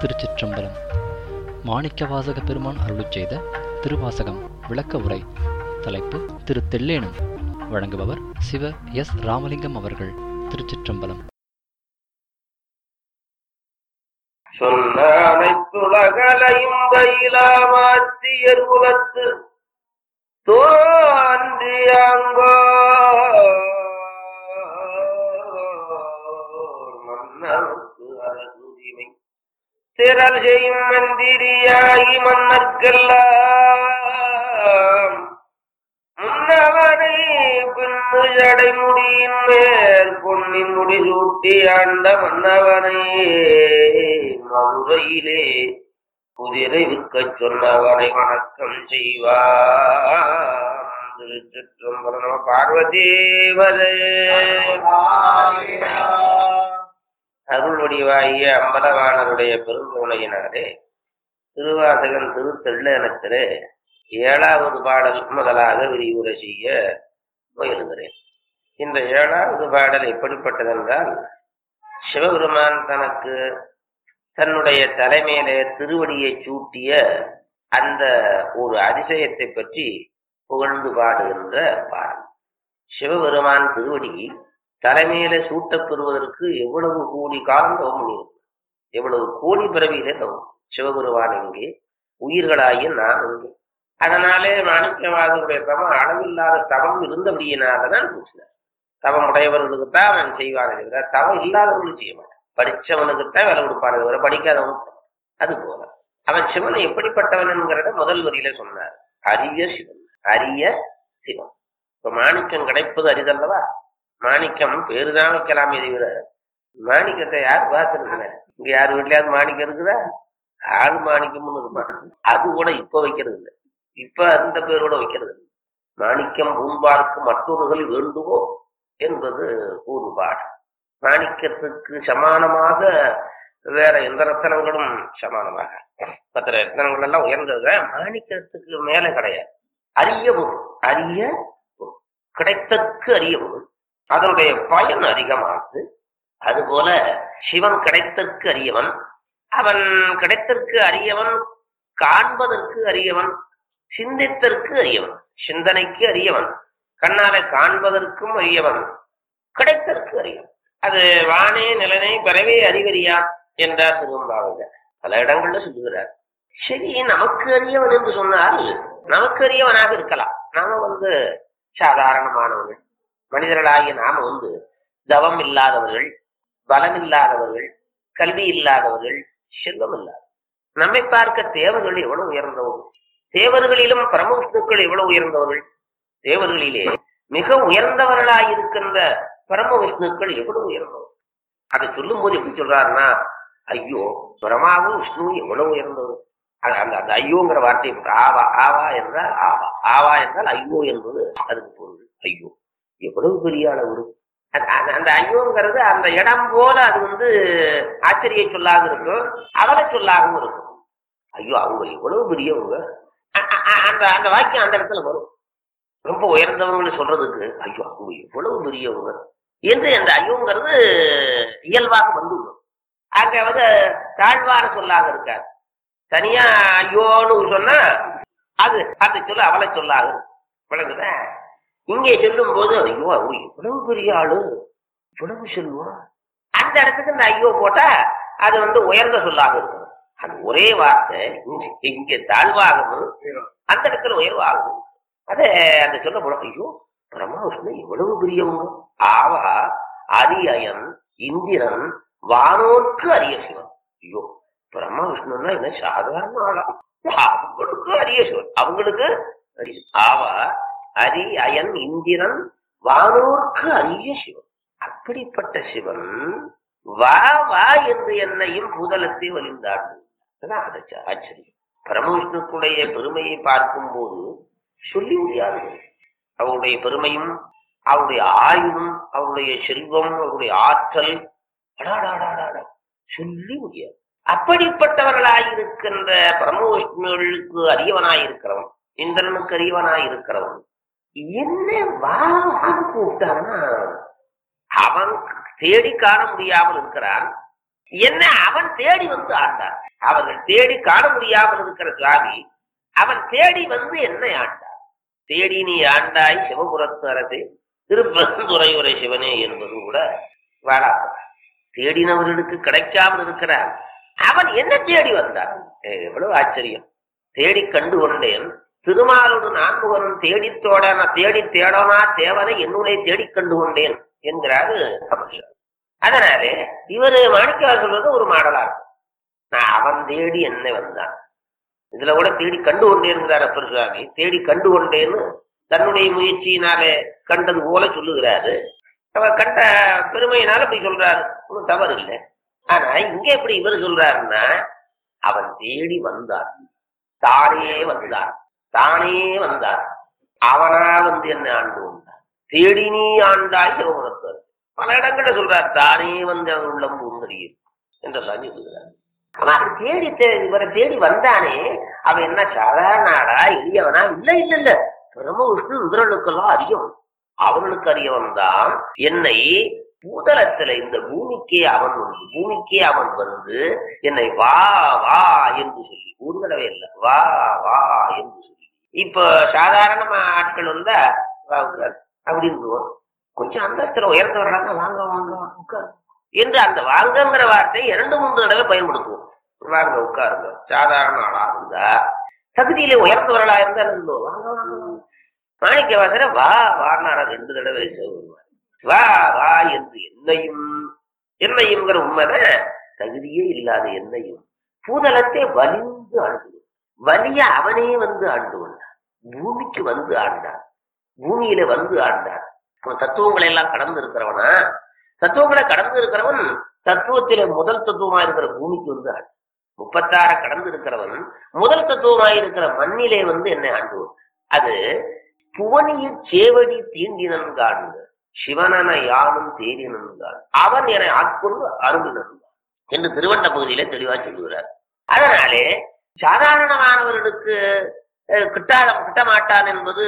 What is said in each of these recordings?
திருச்சிற்றம்பலம் மாணிக்கவாசக பெருமான் அருளிச் செய்த திருவாசகம் விளக்க உரை தலைப்பு திரு தெல்லேனும் வழங்குபவர் சிவ எஸ் ராமலிங்கம் அவர்கள் திருச்சிற்றம்பலம் சொன்ன அனைத்துலகலையும் பயிலாமாத்தியர் குலத்து தோன்றியாங்கோ மன்னனுக்கு அரசுரிமை திரள் செய்யும் மந்திரியாகி மன்னர்க்கெல்லாம் முன்னவனை பின்னு ஜடை முடியின் மேல் பொன்னின் முடி சூட்டி ஆண்ட மன்னவனை மதுரையிலே குதிரை விற்கச் சொன்னவனை வணக்கம் செய்வார் திருச்சிற்றம்பலம் நம பார்வதேவதே அருள் வடிவாகிய அம்பலவாணருடைய பெருங்கோளையினாரே திருவாசகன் திருத்தெள்ளனத்திலே ஏழாவது பாடல் முதலாக விரிவுரை செய்ய முயலுகிறேன் இந்த ஏழாவது பாடல் எப்படிப்பட்டதென்றால் சிவபெருமான் தனக்கு தன்னுடைய தலைமையிலே திருவடியை சூட்டிய அந்த ஒரு அதிசயத்தை பற்றி புகழ்ந்து பாடுகின்ற பாடல் சிவபெருமான் திருவடி தலைமையில சூட்டப் பெறுவதற்கு எவ்வளவு கோடி காலம் தவம் பண்ணியிருக்கும் எவ்வளவு கோடி பிறவியிலே தவம் சிவபெருமான் எங்கே உயிர்களாகிய நான் எங்கே அதனாலே மாணிக்கவாதனுடைய தவம் அளவில்லாத தவம் இருந்தபடியினாலதான் பூசினார் தவம் உடையவர்களுக்கு தான் அவன் செய்வானே தவிர தவம் இல்லாதவர்களுக்கு செய்ய மாட்டான் படிச்சவனுக்குத்தான் வேலை கொடுப்பானே தவிர படிக்காதவனுக்கு அது போல அவன் சிவன் எப்படிப்பட்டவன் என்கிறத முதல் வரியில சொன்னார் அரிய சிவன் அரிய சிவன் இப்ப மாணிக்கம் கிடைப்பது அரிதல்லவா மாணிக்கம் பேருதான் வைக்கலாமே தவிர மாணிக்கத்தை யார் பார்த்துருக்கல இங்க யார் வீட்லயாவது மாணிக்கம் இருக்குதா ஆள் மாணிக்கம்னு இருப்பான் அது கூட இப்ப வைக்கிறது இல்லை இப்ப அந்த பேரோட வைக்கிறது இல்லை. மாணிக்கம் பூம்பாருக்கு மற்றொருகள் வேண்டுமோ என்பது ஒரு பாடம் மாணிக்கத்துக்கு சமானமாக வேற எந்த ரத்தனங்களும் சமானமாக மற்ற ரத்தனங்கள் எல்லாம் உயர்ந்தது மாணிக்கத்துக்கு மேல கிடையாது அரிய பொருள் அரிய பொருள் கிடைத்தற்கு அரிய பொருள் அதனுடைய பயன் அதிகமானது அதுபோல சிவன் கிடைத்தற்கு அரியவன் அவன் கிடைத்தற்கு அரியவன் காண்பதற்கு அரியவன் சிந்தித்தற்கு அரியவன் சிந்தனைக்கு அரியவன் கண்ணால காண்பதற்கும் அரியவன் கிடைத்தற்கு அரியவன் அது வானே நிலனை பிறவே அறிவறியான் என்றார் திருவம்பாவுங்க பல இடங்கள்ல சொல்லுகிறார் சரி நமக்கு அறியவன் என்று சொன்னால் நமக்கு அறியவனாக இருக்கலாம் நாம வந்து சாதாரணமானவர்கள் மனிதர்களாகிய நாம வந்து தவம் இல்லாதவர்கள் பலம் இல்லாதவர்கள் கல்வி இல்லாதவர்கள் செல்வம் இல்லாதவர்கள் நம்மை பார்க்க தேவர்கள் எவ்வளவு உயர்ந்தவர்கள் தேவர்களிலும் பரமவிஷ்ணுக்கள் எவ்வளவு உயர்ந்தவர்கள் தேவர்களிலே மிக உயர்ந்தவர்களாயிருக்கின்ற பரம விஷ்ணுக்கள் எவ்வளவு உயர்ந்தவர் அதை சொல்லும் போது எப்படி சொல்றாருன்னா ஐயோ பிரமாவும் விஷ்ணு எவ்வளவு உயர்ந்தவர் அது அந்த அந்த ஐயோங்கிற வார்த்தையை போட்டு ஆவா ஆவா என்றால் ஆவா ஆவா என்றால் ஐயோ என்பது அதுக்கு பொருள் ஐயோ எவ்வளவு பெரிய அளவு அந்த- அந்த- அந்த ஐயோங்கிறது அந்த இடம் போல அது வந்து ஆச்சரிய சொல்லாக இருக்கும் அவலை சொல்லாகவும் இருக்கும் ஐயோ அவங்க எவ்வளவு பெரியவங்க அ- அ- அ- அந்த அந்த வாக்கியம் அந்த இடத்துல வரும் ரொம்ப உயர்ந்தவங்கன்னு சொல்றதுக்கு ஐயோ அவங்க எவ்வளவு பெரியவங்க என்று அந்த ஐயோங்கிறது இயல்பாக வந்துவிடும் அங்க வந்து தாழ்வான சொல்லாக இருக்காது தனியா ஐயோன்னு சொன்னா அது அந்த சொல்ல அவளை சொல்லாது விளங்குதா இங்கே சொல்லும் போது ஐயோ அவங்க இவ்வளவு பெரிய ஆளு இவ்வளவு செல்வம் அந்த இடத்துக்கு இந்த ஐயோ போட்டா அது வந்து உயர்ந்த சொல்லாக இருக்கும் அது ஒரே வார்த்தை இங்க- இங்க தாழ்வாகவும் அந்த இடத்துல உயர்வாகும் அதே அந்த சொல்ல போல ஐயோ பிரம்மாவிஷ்ணு இவ்வளவு பெரியவங்க ஆவா அரியயன் இந்திரன் வானோர்க்கு அரிய சிவன் ஐயோ பிரம்மா விஷ்ணுன்னா என்ன சாதாரண ஆளா அவங்களுக்கு அரிய சிவன் அவங்களுக்கு அரிய சிவன். ஆவா அரி அயன் இந்திரன் வானோர்க்கு அரிய சிவன் அப்படிப்பட்ட சிவன் வா வா என்று என்னையும் புதலத்தை வலிந்தாண்டு அதான் அது ஆச்சரியம் பரமவிஷ்ணுக்குடைய பெருமையை பார்க்கும்போது சொல்லி முடியாது அவருடைய பெருமையும் அவருடைய ஆயுளும் அவருடைய செல்வம் அவருடைய ஆற்றல் அடாடாடாடாடா சொல்லி முடியாது அப்படிப்பட்டவர்களாயிருக்கின்ற பரமவிஷ்ணுகளுக்கு அரியவனாயிருக்கிறவன் இந்திரனுக்கு அரியவனாயிருக்கிறவன் என்ன வா வான்னு கூப்பிட்டான்னா அவன் தேடி காண முடியாமல் இருக்கிறான் என்ன அவன் தேடி வந்து ஆண்டான் அவர்கள் தேடி காண முடியாமல் இருக்கிற சுவாமி அவன் தேடி வந்து என்னை ஆண்டான் தேடி நீ ஆண்டாய் சிவபுரத்து அரசு திருப்பரந்துரையுரை சிவனே என்பது கூட வாழாது தேடினவர்களுக்கு கிடைக்காமல் இருக்கிறான் அவன் என்ன தேடி வந்தான் ஏ, எவ்வளவு ஆச்சரியம் தேடி கண்டு கொண்டேன் திருமாலோடு நான்முகனும் தேடித்தோட நான் தேடி தேடனா தேவனை என்னுடைய தேடி கண்டு கொண்டேன் என்கிறாரு கமர்ஷியல் அதனாலே இவரு மாணிக்கவாசர் சொல்றது ஒரு மாடலா இருக்கும் நான் அவன் தேடி என்ன வந்தான் இதுல கூட தேடி கண்டு கொண்டேன்கிறார் அப்பர் சுவாமி தேடி கண்டு கொண்டேன்னு தன்னுடைய முயற்சியினாலே கண்டது போல சொல்லுகிறாரு அவர் கண்ட பெருமையினால அப்படி சொல்றாரு ஒன்றும் தவறு இல்லை ஆனா இங்க எப்படி இவர் சொல்றாருன்னா அவன் தேடி வந்தான் தானே வந்தான் தானே வந்தான் அவனா வந்து என்ன ஆண்டு வந்தான் தேடி நீ ஆண்டாய் சிவகுணத்தர் பல இடங்கள்ல சொல்றார் தானே வந்து அவன் உள்ளம் பூந்தறியும் என்ற சாமி சொல்கிறார் ஆனா அவன் தேடி தே- இவரை தேடி வந்தானே அவன் என்ன சாதாரண ஆடா எளியவனா இல்ல இல்ல இல்ல பிரம்ம விஷ்ணு இந்திரனுக்கெல்லாம் அறியும் அவர்களுக்கு அறியவன் தான் என்னை பூதலத்துல இந்த பூமிக்கே அவன் வந்து பூமிக்கே அவன் வந்து என்னை வா வா என்று சொல்லி ஒரு தடவை இல்லை வா வா என்று சொல்லி இப்போ சாதாரணமா ஆட்கள் வந்தா வா உட்கார் அப்படின்னு கொஞ்சம் அந்தஸ்துல உயர்ந்தவர்களாக வாங்க வாங்க வாங்க உட்கார் என்று அந்த வாங்கங்கிற வார்த்தை இரண்டு மூன்று தடவை பயன்படுத்துவோம் வாங்க உட்காருங்க சாதாரண ஆளா இருந்தா தகுதியிலே உயர்ந்தவர்களா இருந்தா இருந்தோ வாங்க வாங்க வாங்க மாணிக்க வாசர வா வானார ரெண்டு தடவை சொல்லுவார் வா வா என்று என்னையும் என்னையுங்கிற உண்மைதான் தகுதியே இல்லாத என்னையும் பூதலத்தை வலிந்து ஆண்டு வலிய அவனே வந்து ஆண்டு கொண்டான் பூமிக்கு வந்து ஆண்டான் பூமியில வந்து ஆண்டான் அவன் தத்துவங்களை எல்லாம் கடந்து இருக்கிறவனா தத்துவங்களை கடந்து இருக்கிறவன் தத்துவத்தில முதல் தத்துவமா இருக்கிற பூமிக்கு வந்து ஆண்டான் முப்பத்தாற கடந்து இருக்கிறவன் முதல் தத்துவமாய் இருக்கிற மண்ணிலே வந்து என்ன ஆண்டுவான் அது புவனியில் சேவடி தீண்டினன் காண்க சிவனன யானும் தேடினன் காண் அவன் என ஆட்கொண்டு அருளினன் என்று திருவண்ண பகுதியில தெளிவா சொல்லுகிறார் அதனாலே சாதாரணமானவர்களுக்கு அஹ், கிட்டாத கிட்ட மாட்டான் என்பது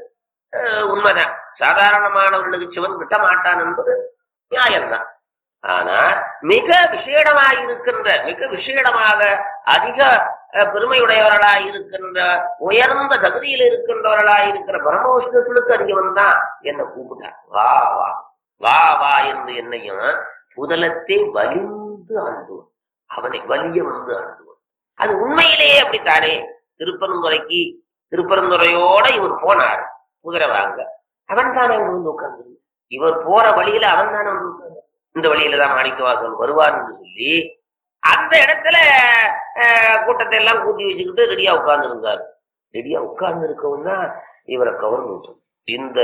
அஹ், உண்மைதான் சாதாரணமானவர்களுக்கு சிவன் கிட்ட மாட்டான் என்பது நியாயம்தான் ஆனா மிக விசேடமாய் இருக்கின்ற மிக விசேடமாக அதிக அஹ், பெருமையுடையவர்களாய் இருக்கின்ற உயர்ந்த தகுதியில் இருக்கின்றவர்களாய் இருக்கிற பிரம்மவிஷ்ணுக்களுக்கு அதிகவன் தான் என்னை கூப்பிட்டார் வா வா வா வா என்று என்னையும் புதலத்தை வலிந்து ஆண்டுவன் அவனை வலிய வந்து ஆண்டுவன் அது உண்மையிலேயே அப்படித்தானே திருப்பரந்துரைக்கு திருப்பரந்துரையோட இவர் போனார் குதிரை வாங்க அவன் தானே அங்க வந்து உட்கார்ந்து இவர் போற வழியில அவன் தானே வந்து உட்கார்ந்து இந்த வழியில தான் மாணிக்கவாசன் வருவார் என்று சொல்லி அந்த இடத்துல அஹ், கூட்டத்தை எல்லாம் கூட்டி வச்சுக்கிட்டு ரெடியா உட்கார்ந்து இருந்தார் ரெடியா உட்கார்ந்து இருக்கவும் தான் இவரை கவர்ந்து விட்டது. இந்த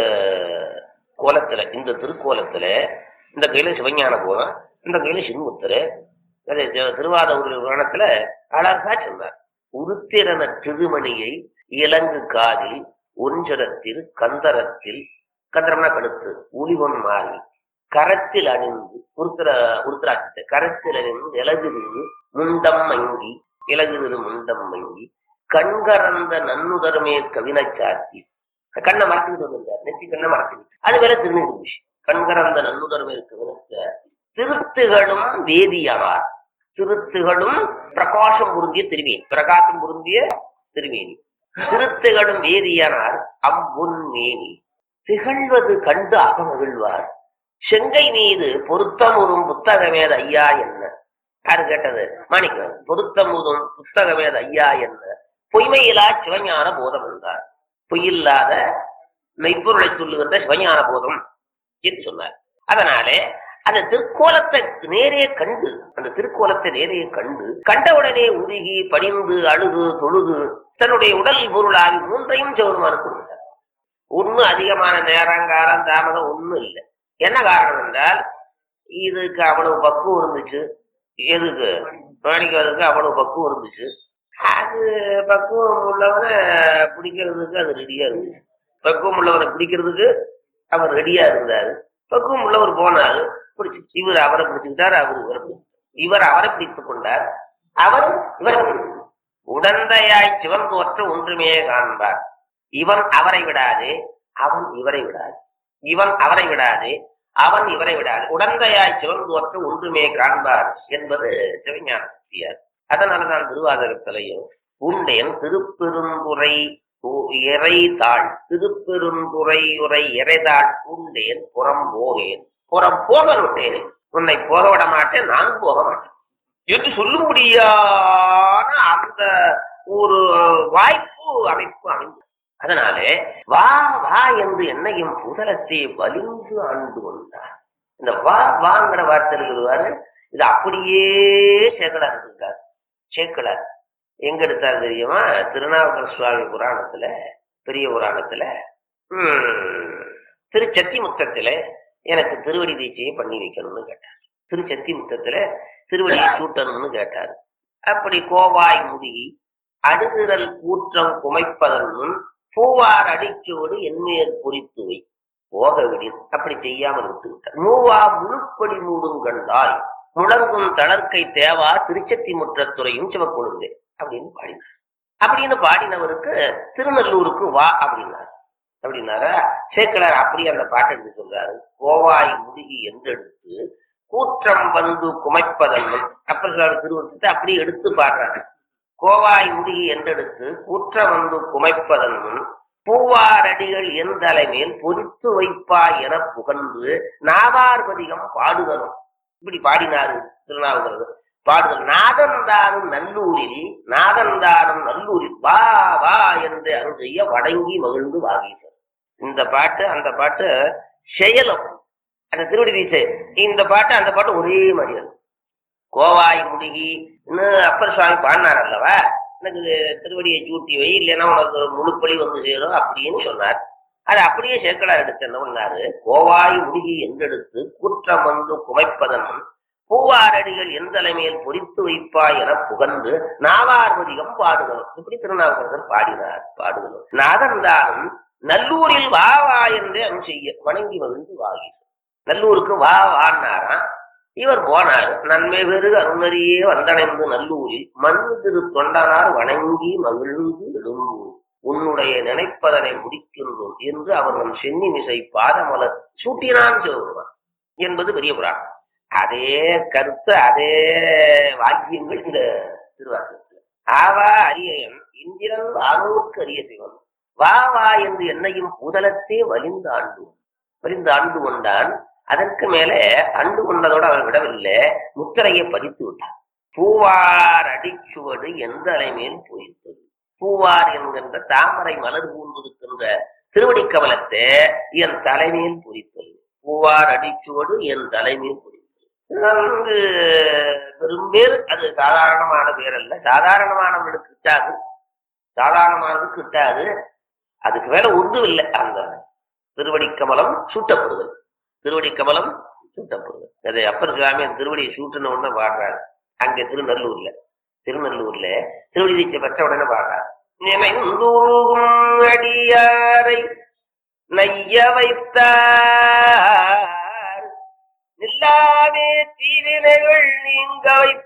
கோலத்துல இந்த திருக்கோலத்துல இந்த கையில சிவஞான போதம் இந்த கையில சின்முத்தரு அது தி- திருவாரூர் புராணத்துல அழகா சொன்னார் உருத்திரன திருமணியை இலங்கு காதில் ஒன்றரத்தில் கந்தரத்தில் கந்தரம்னா கழுத்து உளிவன் மாறி கரத்தில் அணிந்து உருத்திர உருத்திராட்சத்தை கரத்தில் அணிந்து இலகுதிரு முண்டம் மங்கி இலகுதிரு முண்டம் மங்கி கண்கறந்த நன்னுதரமே கவினை சாத்தி கண்ணை மறந்துக்கிட்டு வந்திருக்காரு நெத்தி கண்ணை மறந்துக்கிட்டு அது வேற திருநீர் பூசி கண்கறந்த நன்னுதரமே கவினை சாத்தி திருத்துகளும் வேதியனார் திருத்துகளும் பிரகாசம் பொருந்திய திருவேணி பிரகாசம் பொருந்திய திருவேணி திருத்துகளும் வேதியனார் அம்புன்மேனி திகழ்வது கண்டு அகமகிழ்வார் செங்கை மீது பொருத்தமுறும் புத்தகமேத ஐயா என்ன யாரு கேட்டது மாணிக்கம் பொருத்தமுறும் புத்தகமேத ஐயா என்ன பொய்மையிலா சிவஞான போதம் என்றார் பொய்யில்லாத மெய்ப்பொருளை சொல்லுகின்ற சிவஞான போதம் என்று சொன்னார் அதனாலே அந்த திருக்கோலத்தை நேரே கண்டு அந்த திருக்கோலத்தை நேரே கண்டு கண்டவுடனே உருகி பணிந்து அழுது தொழுது தன்னுடைய உடல் பொருளாகி மூன்றையும் சிவருமானு கொடுத்தார் ஒன்னும் அதிகமான நேரம் காலம் தாமதம் ஒண்ணும் இல்லை என்ன காரணம் என்றால் இதுக்கு அவ்வளவு பக்குவம் இருந்துச்சு எதுக்கு மாணிக்கிறதுக்கு அவ்வளவு பக்குவம் இருந்துச்சு அது பக்குவம் உள்ளவனை பிடிக்கிறதுக்கு அது ரெடியா இருந்துச்சு பக்குவம் உள்ளவனை பிடிக்கிறதுக்கு அவர் ரெடியா இருந்தாரு பக்குவம் உள்ளவர் போனாரு பிடிச்சு இவர் அவரை பிடிச்சுக்கிட்டார் அவர் இவரை பிடிச்சு இவர் அவரை பிடித்துக் கொண்டார் அவர் இவரை பிடித்து உடந்தையாய் சிவன் தோற்ற ஒன்றுமே காண்பார் இவன் அவரை விடாது அவன் இவரை விடாது இவன் அவரை விடாது அவன் இவரை விடாது உடந்தையாய் சிவந்தோற்ற ஒன்றுமே காண்பார் என்பது சிவஞான சக்தியார் அதனாலதான் திருவாதிரத்திலையும் உண்டேன் திருப்பெருந்துறை இறை தாள் திருப்பெருந்துறை உரை இறைதாள் உண்டேன் புறம் போகேன் புறம் போக விட்டேன் உன்னை போக விட மாட்டேன் நான் போக மாட்டேன் என்று சொல்லும்படியான அந்த ஒரு வாய்ப்பு அமைப்பு அமைந்து அதனாலே வா வா என்று என்னையும் புதலத்தை வலிந்து ஆண்டு கொண்டார் இந்த வா வாங்கிற வார்த்தை இருக்கிறாரு இது அப்படியே சேக்கலா இருக்கார் சேக்கலார் எங்க எடுத்தார் தெரியுமா திருநாவுக்கர சுவாமி புராணத்துல பெரிய புராணத்துல உம் திருச்சத்தி முத்தத்துல எனக்கு திருவடி தீட்சையை பண்ணி வைக்கணும்னு கேட்டார் திருச்சத்தி முத்தத்துல திருவடியை சூட்டணும்னு கேட்டார் அப்படி கோவாய் முதுகி அடுதிரல் கூற்றம் குமைப்பதன் முன் பூவார் அடிச்சோடு என்மேல் பொறித்து வை போக விடி அப்படி செய்யாமல் விட்டு விட்டார் மூவா முழுப்படி மூடும் கண்டாய் முழங்கும் தளர்க்கை தேவா திருச்சத்தி முற்றத்துறையும் சிவக்கொழுந்தே அப்படின்னு பாடினார் அப்படின்னு பாடினவருக்கு திருநல்லூருக்கு வா அப்படின்னார் அப்படின்னாரா சேக்கலார் அப்படியே அந்த பாட்டை எடுத்து சொல்றாரு கோவாய் முதுகி என்றெடுத்து கூற்றம் வந்து குமைப்பதன் அப்பர் திருவத்தை அப்படியே எடுத்து பாடுறாரு கோவாய் முதுகி என்றெடுத்து கூற்றம் வந்து குமைப்பதன் முன் பூவாரடிகள் என் தலைமேல் பொறித்து வைப்பா என புகழ்ந்து நாவார்பதிகம் பாடுதலும் இப்படி பாடினாரு திருநாவுக்கரசர் பாடுதல் நாதந்தாரும் நல்லூரில் நாதந்தாரும் நல்லூரில் வா வா என்று அருள் செய்ய வடங்கி மகிழ்ந்து வாகீசர் இந்த பாட்டு அந்த பாட்டு செயலும் அந்த திருவடி வீசை இந்த பாட்டு அந்த பாட்டு ஒரே மாதிரி இருக்கும் கோவாய் முடுகி இன்னும் அப்பர் சுவாமி பாடினார் அல்லவா எனக்கு திருவடியை சூட்டி வை இல்லைன்னா உனக்கு முழுப்பலி வந்து சேரும் அப்படின்னு சொன்னார் அது அப்படியே சேக்கலார் எடுத்து என்ன பண்ணாரு கோவாய் முடுகி என்றெடுத்து குற்றம் வந்து குமைப்பதன் பூவாரடிகள் என் தலைமையில் பொறித்து வைப்பாய் என புகழ்ந்து நாவார்வதிகம் பாடுதலும் இப்படி திருநாவுக்கரசர் பாடினார் பாடுதலும் நாதந்தாலும் நல்லூரில் வா வா என்றே அவன் செய்ய வணங்கி மகிழ்ந்து வாகி நல்லூருக்கு வா வான்னாராம் இவர் போனார் நன்மை பெரு அருணரியே வந்தடைந்து நல்லூரில் மண்ணு திரு தொண்டனார் வணங்கி மகிழ்ந்து எழும்பூர் உன்னுடைய நினைப்பதனை முடிக்கின்றோம் என்று அவர்கள் சென்னி மிசை பாதமலர் சூட்டினான் சிவபெருமான் என்பது பெரிய புராணம் அதே கருத்து அதே வாக்கியங்கள் இந்த திருவாசகத்தில் ஆவா அரியன் இந்திரன் ஆனோருக்கு அரிய சிவன் வா வா என்று என்னையும் புதலத்தே வலிந்து ஆண்டு வலிந்து ஆண்டு கொண்டான் அதற்கு மேலே அண்டு கொண்டதோடு அவன் விடவில்லை முத்திரையை பதித்து விட்டான் பூவார் அடிச்சுவடு எந்த அலைமேல் போயிட்டது பூவார் என்கின்ற தாமரை மலர் பூந்திருக்கின்ற திருவடி கமலத்தை என் தலைமையில் பொறித்தது பூவார் அடிச்சுவடு என் தலைமையில் பொறித்தது அங்கு பெரும்பேர் அது சாதாரணமான பேர் அல்ல சாதாரணமானவனுக்கு கிட்டாது சாதாரணமானது கிட்டாது அதுக்கு மேல ஒன்றும் இல்லை அந்த திருவடி கமலம் சூட்டப்படுதல் திருவடி கமலம் சூட்டப்படுதல் அதை அப்பர் சுவாமி அந்த திருவடியை சூட்டின உடனே பாடுறாரு அங்க திருநல்லூர்ல திருநல்லூர்ல திருவடி தீட்சை பெற்ற உடனே பாடுறாரு நினைந்தூரும் அடியாரை நைய வைத்தார் நில்லாமே தீவினைகள் நீங்க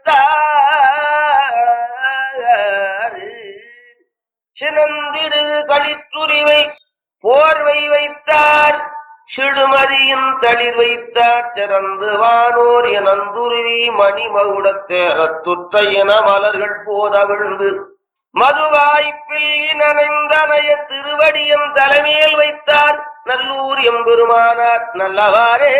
வைத்தார் சினந்திரு களித்துரிவை போர்வை வைத்தார் சிடுமதியின் தளிர் வைத்தார் திறந்து வானோர் எனந்துருவி மணிமகுடத்தேரத்துற்ற என மலர்கள் போதவிழ்ந்து மதுவாய்ப்பில் நனைந்தனைய திருவடியம் தலைமையில் வைத்தார் நல்லூர் எம்பெருமானார் நல்லவாரே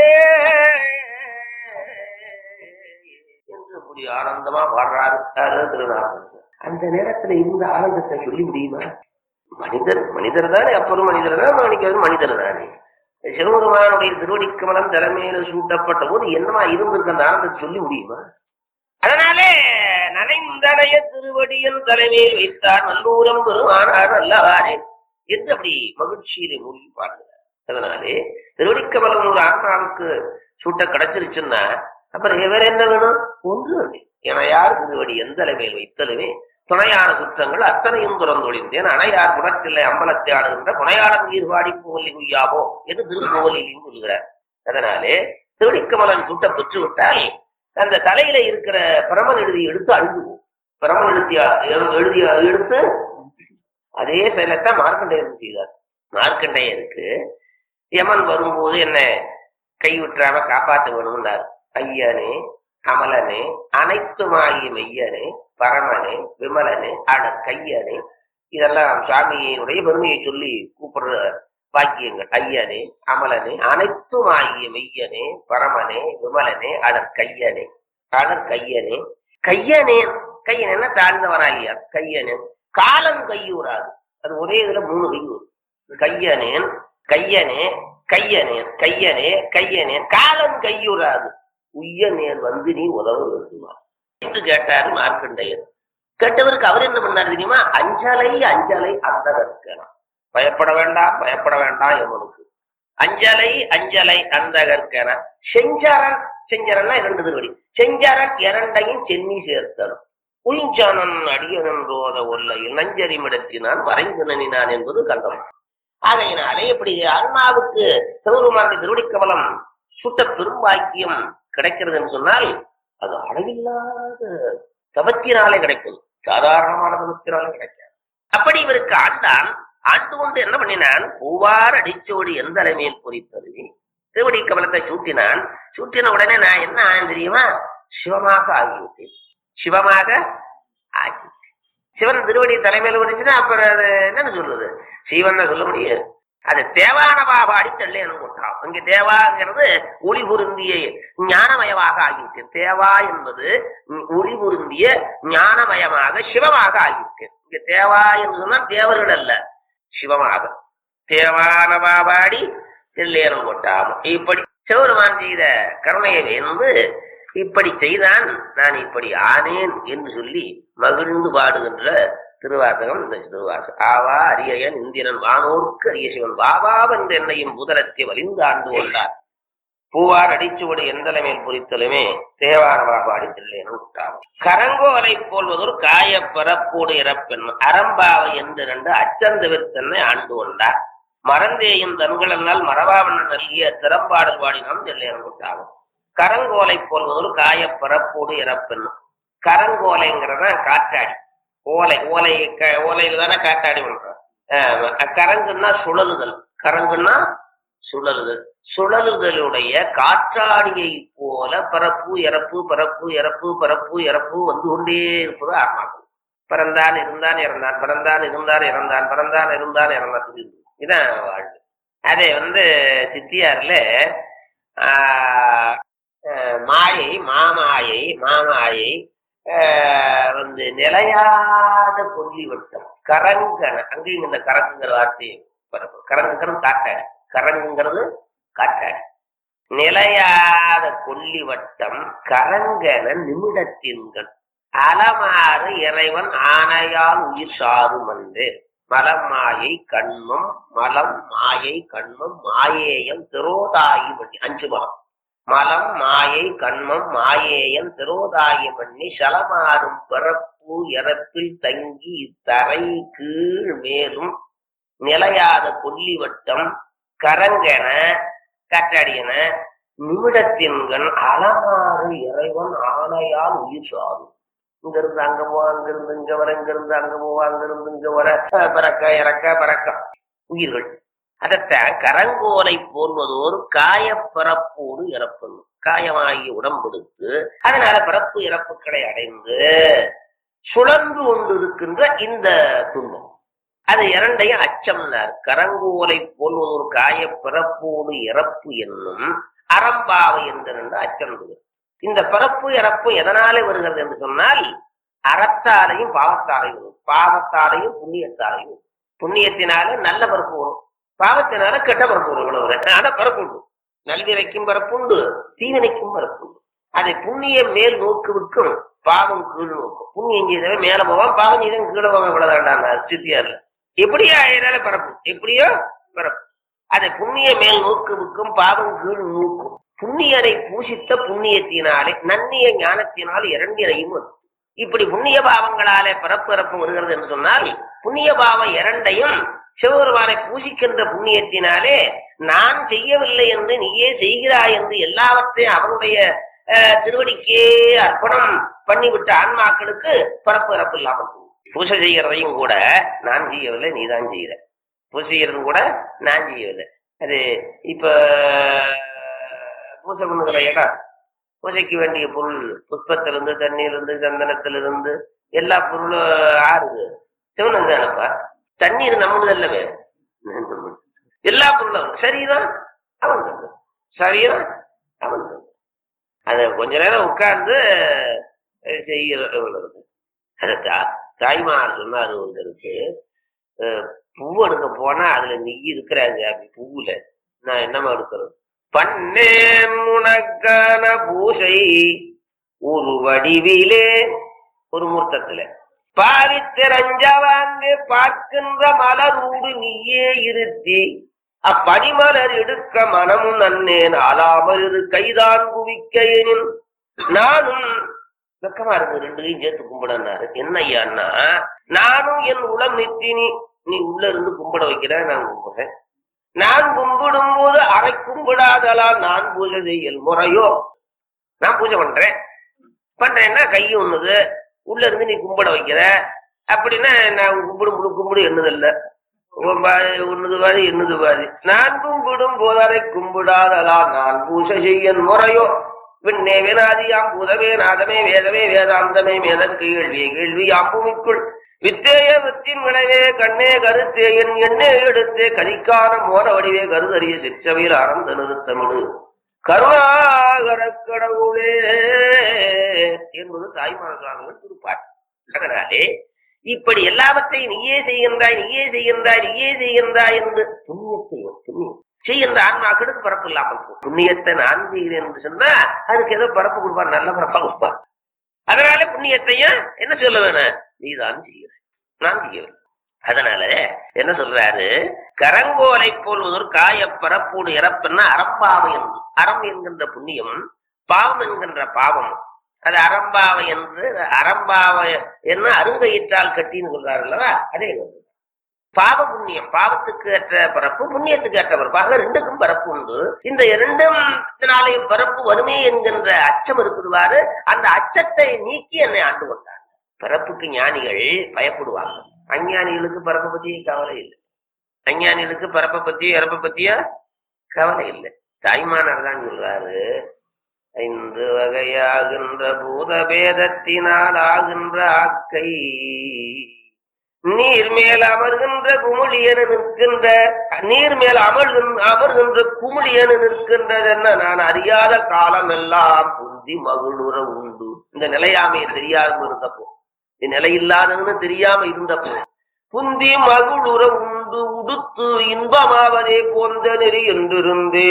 என்று இப்படி ஆனந்தமா பாடுறாரு திருநாள் அந்த நேரத்துல இருந்த ஆனந்தத்தை சொல்லி முடியுமா மனிதர் மனிதர் தானே அப்புறம் மனிதர் தான் மணிக்கிறது மனிதர் தானே சிவபெருமானுடைய திருவடி கமலம் தலைமையில சூட்டப்பட்ட போது என்னமா இருந்திருக்கு அந்த ஆனந்தத்தை சொல்லி முடியுமா அதனாலே நனைந்தனைய திருவடியின் தலைமையில் வைத்தார் நல்லூரம் பெருமானார் நல்லவாரே என்று அப்படி மகிழ்ச்சியிலே மூழ்கி பாடுகிறார் அதனாலே திருவடிக்கமலம் ஒரு ஆன்மாவுக்கு சூட்ட கிடைச்சிருச்சுன்னா அப்புறம் வேற என்ன வேணும் ஒன்று என யார் திருவடி எந்த தலைமையில் வைத்தலுமே துணையான குற்றங்கள் அத்தனையும் துறந்தொழிந்தேன் அணையார் குணத்தில்லை அம்பலத்தை ஆடுகின்ற புனையாளர் நீர் வாடி போலி குய்யாமோ என்று திருக்கோவிலையும் சொல்கிறார் அதனாலே திருவடிக்கமலன் சூட்ட பெற்று விட்டால் அந்த தலையில இருக்கிற பிரமன் எழுதி எடுத்து அழுதுவோம் பிரமன் எழுதியா எழுதி எடுத்து அதே செயலத்தான் மார்க்கண்டையர் செய்தார் மார்க்கண்டையருக்கு யமன் வரும்போது என்ன கை விட்டுறாம காப்பாற்ற வேணும்னாரு ஐயனே அமலனே அனைத்துமாகிய மெய்யனே பரமனே விமலனே அட கையனே இதெல்லாம் சுவாமியினுடைய பெருமையை சொல்லி கூப்பிடுற வாக்கியங்கள் ஐயனே அமலனே அனைத்துமாகிய மெய்யனே பரமனே விமலனே அடற் கையனே அடற் கையனே கையனே கையனேன்னா தாழ்ந்தவனாகிய கையனேன் காலம் கையூறாது அது ஒரே இதுல மூணு கையூர் கையனேன் கையனே கையனேன் கையனே கையனேன் காலம் கையூறாது உய்ய நேர் வந்து நீ உதவ வேண்டுமா என்று கேட்டாரு மார்க்கண்டையர் கேட்டவருக்கு அவர் என்ன பண்ணாரு தெரியுமா அஞ்சலை அஞ்சலை அந்த கற்கலாம் பயப்பட வேண்டாம் பயப்பட வேண்டாம் எவனுக்கு அஞ்சலை அஞ்சலை அந்த கற்கன செஞ்சரன் செஞ்சரன்னா இரண்டு திருவடி செஞ்சரன் இரண்டையும் சென்னி சேர்த்தனும் உயிஞ்சானன் அடியனன் ரோத ஒல்லையில் நஞ்சரிமிடத்தினான் வரைந்து நனினான் என்பது கண்டம் ஆகையினாலே இப்படி அண்ணாவுக்கு சிவபெருமானுடைய திருவடி கமலம் சுட்ட பெரும்பாக்கியம் கிடைக்கிறது என்று சொன்னால் அது அளவில்லாத தவத்தினாலே கிடைக்கும் சாதாரணமான தவத்தினாலே கிடைக்காது அப்படி இவருக்கு ஆண்டான் ஆண்டு கொண்டு என்ன பண்ணினான் பூவார் அடிச்சோடி எந்த மேல் பொறித்தது திருவடி கமலத்தை சூட்டினான் சூட்டின உடனே நான் என்ன ஆனேன் தெரியுமா சிவமாக ஆகிவிட்டேன் சிவமாக ஆகி சிவன் திருவடி தலைமையில வந்துச்சுன்னா அப்புறம் அது என்னன்னு சொல்றது சிவன் சொல்ல முடியாது அது தேவான பாபாடி தெள்ளையனு கொட்டான் இங்க தேவாங்கிறது ஒளி பொருந்திய ஞானமயமாக ஆகிவிட்டேன் தேவா என்பது ஒளி பொருந்திய ஞானமயமாக சிவமாக ஆகிவிட்டேன் இங்க தேவா என்று சொன்னால் தேவர்கள் அல்ல சிவமாக தேவான பாபாடி தெள்ளையனும் கொட்டாம் இப்படி சிவருமான் செய்த கருணையை வேந்து இப்படி செய்தான் நான் இப்படி ஆனேன் என்று சொல்லி மகிழ்ந்து பாடுகின்ற திருவாசகம் இந்த திருவாசகம் ஆவா அரியயன் இந்திரன் வானோர்க்கு அரிய சிவன் வாவாவென்ற என்னையும் புதலத்தை வலிந்து ஆண்டு கொண்டார் பூவார் அடிச்சுவடி எந்தலமேல் குறித்தலுமே தேவார பாபாடி தில்லையனும் விட்டாகும் கரங்கோலை போல்வதொரு காய பரப்போடு இறப்பெண் அறம்பாவை என்று ரெண்டு அச்சந்த வித்தன்னை ஆண்டு கொண்டார் மறந்தேயும் தன்களனால் மரபாவண்ணன் நல்கிய திறம்பாடல் பாடினம் தில்லையனும் விட்டாகும் கரங்கோலை போல்வதொரு காய பரப்போடு இறப்பெண் கரங்கோலைங்கிறத காற்றாடி ஓலை ஓலை க- ஓலையில தானே காத்தாடி பண்றோம் அஹ் கரங்குன்னா சுழலுதல் கரங்குன்னா சுழலுதல் சுழலுதலுடைய காற்றாடியை போல பரப்பு இறப்பு பரப்பு இறப்பு பரப்பு இறப்பு வந்து கொண்டே இருப்பது ஆன்மாக்கள் பிறந்தான் இருந்தான் இறந்தான் பிறந்தான் இருந்தான் இறந்தான் பிறந்தான் இருந்தான் இறந்தான் இதான் வாழ்வு அதே வந்து சித்தியார்ல ஆஹ், அஹ், மாயை மாமாயை மாமாயை ஆஹ், வந்து நிலையாத கொல்லி வட்டம் கரங்கன அங்கேயும் இந்த கரங்குங்கிற வார்த்தையை பரப்பு கரங்குங்கிறது காட்டாடி கரங்குங்கிறது காட்டாடி நிலையாத கொல்லி வட்டம் கரங்கன நிமிடத்தின்கள் அலமாறு இறைவன் ஆணையால் உயிர் சாரும் என்று மலம் மாயை கண்மம் மலம் மாயை கண்மம் மாயேயம் திரோதாயி பண்ணி அஞ்சு மலம் மலம் மாயை கண்மம் மாயேயம் திரோதாயி பண்ணி சலமாறும் பிறப்பு இறப்பில் தங்கி இத்தரை கீழ் மேலும் நிலையாத கொல்லி வட்டம் கரங்கென காற்றாடியன நிமிடத்தின்கண் அலமாறு இறைவன் ஆணையால் உயிர் சாரும் இங்க இருந்து அங்க போவா அங்க இருந்து இங்க வர இங்க இருந்து அங்க போவா அங்க இருந்து இங்க வர அஹ், பறக்க இறக்க பறக்க உயிர்கள் அதத்தான் கரங்கோலை போல்வதோர் காயப்பரப்போடு இறப்பணும் காயமாகி உடம்பெடுத்து அதனால பிறப்பு இறப்புகளை அடைந்து சுழன்று கொண்டிருக்கின்ற இந்த துன்பம் அது இரண்டையும் அச்சம்னார் கரங்கோலை போல்வதொரு காய பிறப்போடு இறப்பு என்னும் அறம்பாவை என்று அச்சம் இருக்குது. இந்த பிறப்பு இறப்பு எதனாலே வருகிறது என்று சொன்னால் அறத்தாலையும் பாவத்தாலையும் வரும். பாவத்தாலையும் புண்ணியத்தாலையும் புண்ணியத்தினால நல்ல பிறப்பு வரும் பாவத்தினால கெட்ட பிறப்பு வரும் இவ்வளவு ஆனா பிறப்பு உண்டு நல்வினைக்கும் பிறப்புண்டு தீவினைக்கும் பிறப்புண்டு அதை புண்ணியம் மேல் நோக்குவிக்கும் பாவம் கீழ் நோக்கும் புண்ணியம் செய்தவன் மேல போவான் பாவம் செய்தவன் கீழே போவான் இவ்வளவுதான் சித்தியார்ல எப்படியோ ஆயினால பிறப்பு எப்படியோ பிறப்பு அதை புண்ணிய மேல் நோக்குவிக்கும் பாவம் கீழ் நோக்கும் புண்ணியரை பூசித்த புண்ணியத்தினாலே நன்னிய ஞானத்தினால் இரண்டினையும் வரும். இப்படி புண்ணிய பாவங்களாலே பிறப்பிறப்பு வருகிறது என்று சொன்னால் புண்ணிய பாவம் இரண்டையும் சிவபெருமானை பூசிக்கின்ற புண்ணியத்தினாலே நான் செய்யவில்லை என்று நீயே செய்கிறாய் என்று எல்லாவற்றையும் அவனுடைய அஹ், திருவடிக்கே அர்ப்பணம் பண்ணிவிட்ட ஆன்மாக்களுக்கு பிறப்பு இறப்பு இல்லாமல் போகும். பூஜை செய்கிறதையும் கூட நான் செய்யவில்லை நீதான் செய்கிற பூஜை செய்யறதும் கூட நான் செய்யவில்லை அது இப்ப பூஜை பண்ணுகிற இடம் பூஜைக்கு வேண்டிய பொருள் புஷ்பத்திலிருந்து தண்ணீரிலிருந்து சந்தனத்திலிருந்து எல்லா பொருளும் ஆறுது சிவனந்தானப்பா தண்ணீர் நம்மளது அல்லவே எல்லா பொருளும் சரீரம் அவன் தந்து சரீரம் அவன் தந்து அதை கொஞ்ச நேரம் உட்கார்ந்து அஹ், செய்யறது அது தா- தாய்மார் சொன்னாரு ஒருத்தருக்கு அஹ், பூ எடுக்க போனா அதுல நெய் இருக்கிறாங்க அப்படி பூவுல நான் என்னமா எடுக்கிறது பண்ணேன் உனக்கான பூசை ஒரு வடிவிலே ஒரு மூர்த்தத்துல பாவித்திரஞ்சவாந்து பார்க்கின்ற மலரூடு நீயே இருத்தி அப்படிமலர் எடுக்க மனமும் நன்னேன் அலாமல் இரு கைதான் குவிக்க எனின் நானும் வெக்கமா இருக்கு ரெண்டு கையும் சேர்த்து கும்பிடனாரு என்ன ஐயான்னா நானும் என் உளம் நித்தினி நீ உள்ள இருந்து கும்பிட வைக்கிற நான் கும்பிடுறேன் நான் கும்பிடும் போது அரை கும்பிடாதலால் நான் பூஜை செய்யல் முறையோ நான் பூஜை பண்றேன் பண்றேன்னா கை ஒண்ணுது உள்ள இருந்து நீ கும்பிட வைக்கிற அப்படின்னா நான் கும்பிடும் முழு கும்பிடு என்னதில்ல ஒண்ணுது பாதி என்னது பாதி நான் கும்பிடும் போதரை கும்பிடாதலா நான் பூஜை செய்யன் முறையோ விண்ணே வேணாதியாம் பூதமே நாதமே வேதமே வேதாந்தமே மேதன் கேள்வியே கேள்வி பூமிக்குள் வித்தேய வித்தின் விளைவே கண்ணே கருத்தே என் எண்ணே எடுத்தே கரிக்கான மோன வடிவே கருதறிய சிற்றவையில் அறந்த நிறுத்தமிடு கருணாகர கடவுளே என்பது தாய்மான சுவாமிகள் திருப்பாட்டு அதனாலே இப்படி எல்லாவற்றையும் நீயே செய்கின்றாய் நீயே செய்கின்றாய் நீயே செய்கின்றாய் என்று புண்ணியத்தையும் புண்ணியம் செய்கின்ற ஆன்மாக்களுக்கு பரப்பு இல்லாமல் போகும். புண்ணியத்தை நான் செய்கிறேன் என்று சொன்னா அதுக்கு ஏதோ பரப்பு கொடுப்பார் நல்ல பரப்பா கொடுப்பார் அதனால புண்ணியத்தையும் என்ன சொல்ல வேணும் நீதான் செய்கிற நான் செய்யவில்லை அதனால என்ன சொல்றாரு கரங்கோலை போல் ஒரு காய பரப்போடு இறப்புன்னா அறம்பாவை என்று அறம் என்கின்ற புண்ணியம் பாவம் என்கின்ற பாவம் அது அறம்பாவை என்று அறம்பாவை என்ன அருங்கயிற்றால் கட்டின்னு சொல்றாரு அல்லவா அதே வந்து பாவ புண்ணியம் பாவத்துக்கு ஏற்ற பரப்பு புண்ணியத்துக்கு ஏற்ற பரப்பு ஆக ரெண்டுக்கும் பரப்பு உண்டு இந்த இரண்டும் நாளையும் பரப்பு வருமே என்கின்ற அச்சம் இருக்குதுவாறு அந்த அச்சத்தை நீக்கி என்னை ஆண்டு கொண்டார் பிறப்புக்கு ஞானிகள் பயப்படுவாங்க அஞ்ஞானிகளுக்கு பரப்பை பத்தி கவலை இல்லை அஞ்ஞானிகளுக்கு பரப்பை பத்தி இறப்பை பத்தியா கவலை இல்லை தாய்மானர் தான் சொல்றாரு ஐந்து வகையாகின்ற பூத பேதத்தினால் ஆகின்ற ஆக்கை நீர் மேல் அமர்கின்ற குமுளியன நிற்கின்ற நீர் மேல் அமர்கின்ற அமர்கின்ற குமுளியன நிற்கின்றது என்ன நான் அறியாத காலம் எல்லாம் புந்தி மகிழுற உண்டு இந்த நிலையாமை தெரியாம இருந்தப்போ இந்த நிலை இல்லாததுன்னு தெரியாம இருந்தப்போ புந்தி மகிழுற உண்டு உடுத்து இன்பமாவதே போன்ற நெறி என்றிருந்தே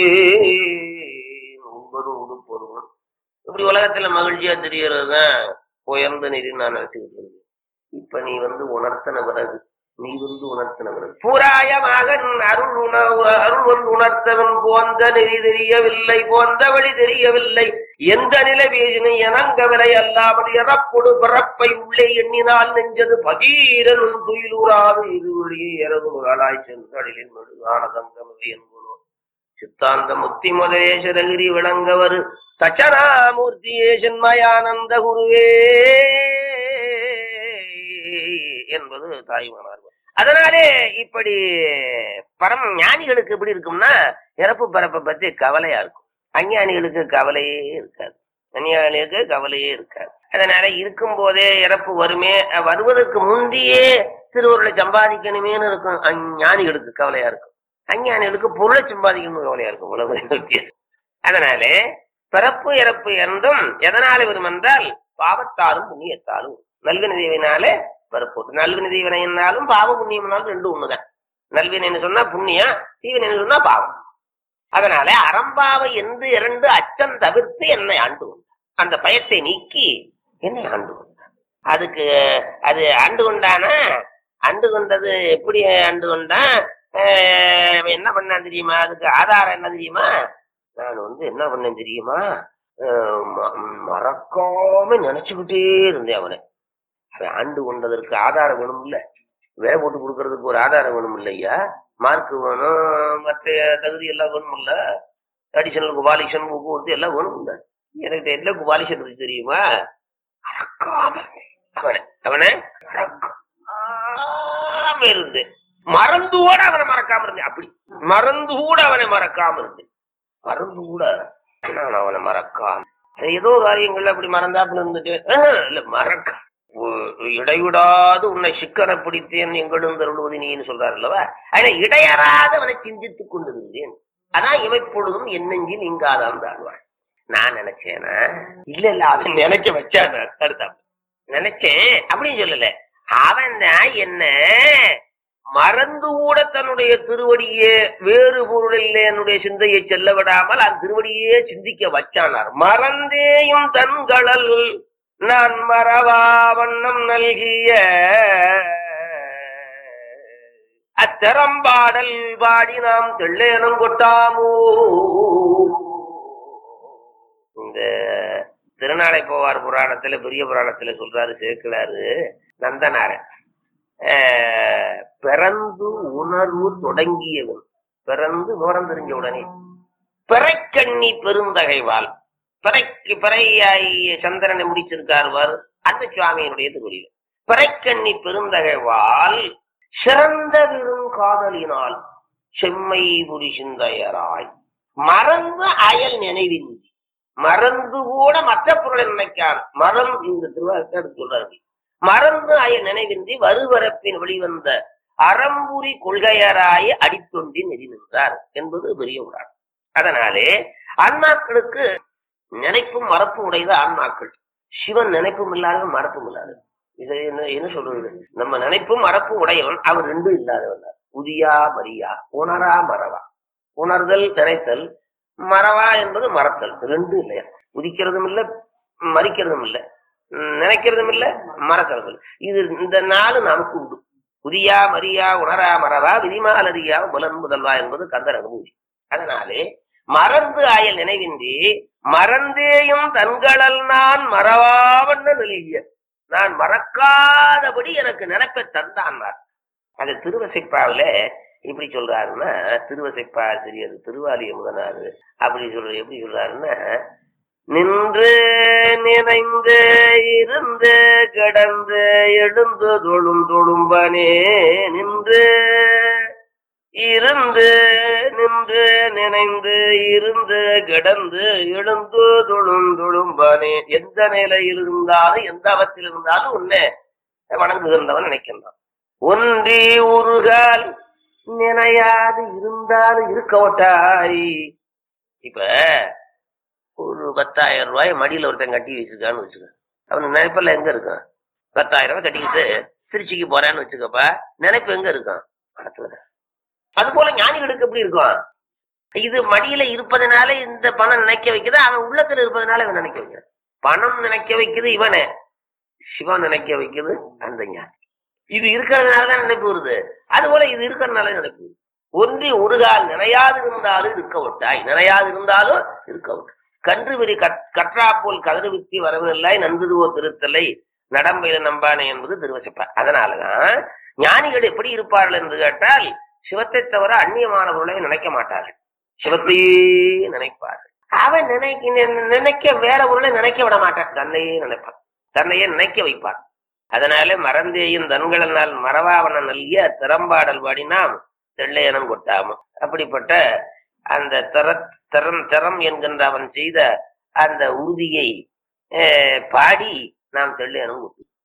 உண்பதும் உடுப்பதும் இப்படி உலகத்துல மகிழ்ச்சியா தெரியறதுதான் உயர்ந்த நெறி நான் நினைச்சுக்கிட்டு இருந்தேன் இப்ப நீ வந்து உணர்த்தின பிறகு நீ வந்து உணர்த்தின பிறகு பூராயமாக அருள் உணவு அருள் வந்து உணர்த்தவன் போந்த நெறி தெரியவில்லை போந்த வழி தெரியவில்லை எந்த நிலை பேசினை இணங்கவில்லை அல்லாமல் இறப்பொடு பிறப்பை உள்ளே எண்ணினால் நெஞ்சது பகீரனும் துயிலூராது இருவழியே இறந்து முகலாய் சென்றடிலின் மெழுகானதம் கமலி என்பதோ சித்தாந்த முத்தி முதலேஸ்வரகிரி விளங்கவர் தட்சணாமூர்த்தியே சென்மயானந்த குருவே என்பது தாய்மானார் அதனாலே இப்படி பரம் ஞானிகளுக்கு எப்படி இருக்கும்னா இறப்பு பிறப்பை பத்தி கவலையா இருக்கும் அஞ்ஞானிகளுக்கு கவலையே இருக்காது அஞ்ஞானிகளுக்கு கவலையே இருக்காது அதனால இருக்கும் போதே இறப்பு வருமே வருவதற்கு முந்தையே திருவருளை சம்பாதிக்கணுமேனு இருக்கும் அஞ்ஞானிகளுக்கு கவலையா இருக்கும் அஞ்ஞானிகளுக்கு பொருளை சம்பாதிக்கணும் கவலையா இருக்கும் உலக வித்தியாசம் அதனாலே பிறப்பு இறப்பு இரண்டும் எதனால வரும் என்றால் பாவத்தாலும் புண்ணியத்தாலும் நல்வினை தேவினாலே பிறப்பு நல்வினை தீவினைனாலும் பாவ புண்ணியம்னாலும் ரெண்டும் ஒண்ணுதான் நல்வினைன்னு சொன்னா புண்ணியம் தீவினைன்னு சொன்னா பாவம் அதனால அறம்பாவை என்று இரண்டு அச்சம் தவிர்த்து என்னை ஆண்டு கொண்டார் அந்த பயத்தை நீக்கி என்னை ஆண்டு கொண்டார் அதுக்கு அது ஆண்டு கொண்டானா ஆண்டு கொண்டது எப்படி ஆண்டு கொண்டான் ஆஹ் அவன் என்ன பண்ணான் தெரியுமா அதுக்கு ஆதாரம் என்ன தெரியுமா நான் வந்து என்ன பண்ணேன் தெரியுமா ஆஹ் ம- மறக்காம நினைச்சுக்கிட்டே இருந்தேன் அவனை அவன் ஆண்டு கொண்டதற்கு ஆதாரம் வேணும் இல்ல வேலை போட்டு கொடுக்கறதுக்கு ஒரு ஆதாரம் வேணும் இல்லையா மார்க் வேணும் மற்ற தகுதி எல்லாம் வேணும் இல்ல அடிஷனல் குபாலிஷன் போக்குவரத்து எல்லாம் வேணும் இல்ல எனக்கு என்ன குபாலிஷன் இருக்கு தெரியுமா மறக்காம அவனை அவனை மறக்காம இருந்து மறந்து கூட அவனை மறக்காம இருந்தேன் அப்படி மறந்து கூட அவனை மறக்காம இருந்து மறந்து கூட நான் அவனை மறக்கான் ஏதோ காரியங்கள் அப்படி மறந்தாப்புல இருந்துட்டு ஆஹ், இல்ல மறக்க ஒ- இடைவிடாது உன்னை சிக்கன பிடித்தேன் எங்களும் தருள்வது நீன்னு சொல்றாரு அல்லவா ஆனா இடையறாத அவனை சிந்தித்துக் கொண்டிருந்தேன் அதான் இமைப்பொழுதும் என்னெஞ்சில் இங்காதான் தாழ்வாள் நான் நினைச்சேனா இல்ல இல்ல அவன் நினைக்க வச்சான் அடுத்த நினைச்சேன் அப்படின்னு சொல்லல அவன் தான் என்ன மறந்து கூட தன்னுடைய திருவடியே வேறு பொருளில் என்னுடைய சிந்தையை செல்ல விடாமல் அந்த திருவடியே சிந்திக்க வச்சானார் மறந்தேயும் தன்களல் நான் மறவா வண்ணம் நல்கிய அத்தரம்பாடல் பாடி நாம் தெள்ளேனம் கொட்டாமோ இந்த திருநாளை போவார் புராணத்துல பெரிய புராணத்துல சொல்றாரு சேர்க்கிறாரு நந்தனாரன் ஆஹ், பிறந்து உணர்வு தொடங்கியவன் பிறந்து விவரம் தெரிஞ்ச உடனே பிறைக்கண்ணி பெருந்தகைவாள் பிறைக்கு பிறையாகிய சந்திரனை முடிச்சிருக்காரு பாரு அந்த சுவாமியினுடைய திருவடியில் பிறைக்கண்ணி பெருந்தகைவாள் சிறந்த பெரும் காதலினால் செம்மை புரி சிந்தையராய் மறந்து அயல் நினைவின்றி மறந்து கூட மற்ற பொருளை நினைக்கார் மறந்து இந்த திருவாரூர் சொல்றாரு மறந்து அயல் நினைவின்றி வருவரப்பின் வெளிவந்த அறம்புரி கொள்கையராய அடித்தொண்டி நெறி நின்றார் என்பது பெரிய உடான் அதனாலே ஆன்மாக்களுக்கு நினைப்பும் மறப்பும் உடையது ஆன்மாக்கள் சிவன் நினைப்பும் இல்லாத மறப்பும் இல்லாத இதை என்ன என்ன சொல்றது நம்ம நினைப்பும் மறப்பும் உடையவன் அவர் ரெண்டும் இல்லாதவன் உதியா மரியா உணரா மறவா உணர்தல் நினைத்தல் மறவா என்பது மறத்தல் ரெண்டும் இல்லையா உதிக்கிறதும் இல்ல மறிக்கிறதும் இல்ல உம், நினைக்கிறதும் இல்ல மறக்கிறதும் இல்ல. இது இந்த நாலு நமக்கு உண்டு புதியா மரியா உணரா மறவா விதிமாலரியா புலன் முதல்வா என்பது கந்தர் அனுபூதி அதனாலே மறந்து ஆயல் நினைவின்றி மறந்தேயும் தன்களல் நான் மறவாவண்ண நிலைய நான் மறக்காதபடி எனக்கு நினைப்பை தந்தான்னார் அது திருவசைப்பாவில இப்படி சொல்றாருன்னா திருவசைப்பா ஆசிரியர் திருவாலிய முதனாரு அப்படி சொல்ற எப்படி சொல்றாருன்னா நின்று நினைந்து இருந்து கிடந்து எழுந்து தொழும் தொழும்பனே நின்று இருந்து நின்று நினைந்து இருந்து கிடந்து எழுந்து தொழும் தொழும்பனே எந்த நிலையில் இருந்தாலும் எந்த அவத்தில் இருந்தாலும் உன்னை வணங்குகின்றவன் நினைக்கின்றான் ஒன்றி உருகால் நினையாது இருந்தாலும் இருக்க ஒட்டாய் இப்ப ஒரு பத்தாயிரம் ரூபாய் மடியில ஒருத்தன் கட்டி வச்சிருக்கான்னு வச்சுக்க அவன் நினைப்பெல்லாம் எங்க இருக்கான் பத்தாயிரம் ரூபாய் கட்டிக்கிட்டு திருச்சிக்கு போறேன்னு வச்சுக்கப்பா நினைப்பு எங்க இருக்கான் பணத்துல அது போல ஞானிகளுக்கு எப்படி இருக்கும் இது மடியில இருப்பதனால இந்த பணம் நினைக்க வைக்குது அவன் உள்ளத்துல இருப்பதனால இவன் நினைக்க வைக்கிறான் பணம் நினைக்க வைக்குது இவனே சிவன் நினைக்க வைக்குது அந்த ஞானி இது இருக்கிறதுனாலதான் நினைப்பு வருது அது போல இது இருக்கிறதுனால நினைப்பு வருது. ஒன்றி ஒரு கால் நினையாது இருந்தாலும் இருக்க விட்டாய் நினையாது இருந்தாலும் இருக்க விட்டாய் கன்று விரி கற்றா போல் கதறு வித்தி வரவில்லை நன்றுதுவோ திருத்தலை நடம்பையில நம்பானே என்பது திருவசிப்பார் அதனாலதான் ஞானிகள் எப்படி இருப்பார்கள் என்று கேட்டால் சிவத்தை தவிர அந்நியமான பொருளை நினைக்க மாட்டார்கள் சிவத்தையே நினைப்பார்கள் அவன் நினைக்க நினை- நினைக்க வேற பொருளை நினைக்க விட மாட்டான் தன்னையே நினைப்பான் தன்னையே நினைக்க வைப்பான் அதனால மறந்தேயும் தன்களினால் மறவாவன நல்கிய திறம்பாடல் பாடினாம் தெள்ளையனம் கொட்டாம அப்படிப்பட்ட அந்த திற திறம் திறம் என்கின்ற அவன் செய்த அந்த உறுதியை அஹ், பாடி நாம் தெள்ளையனம் கொட்டு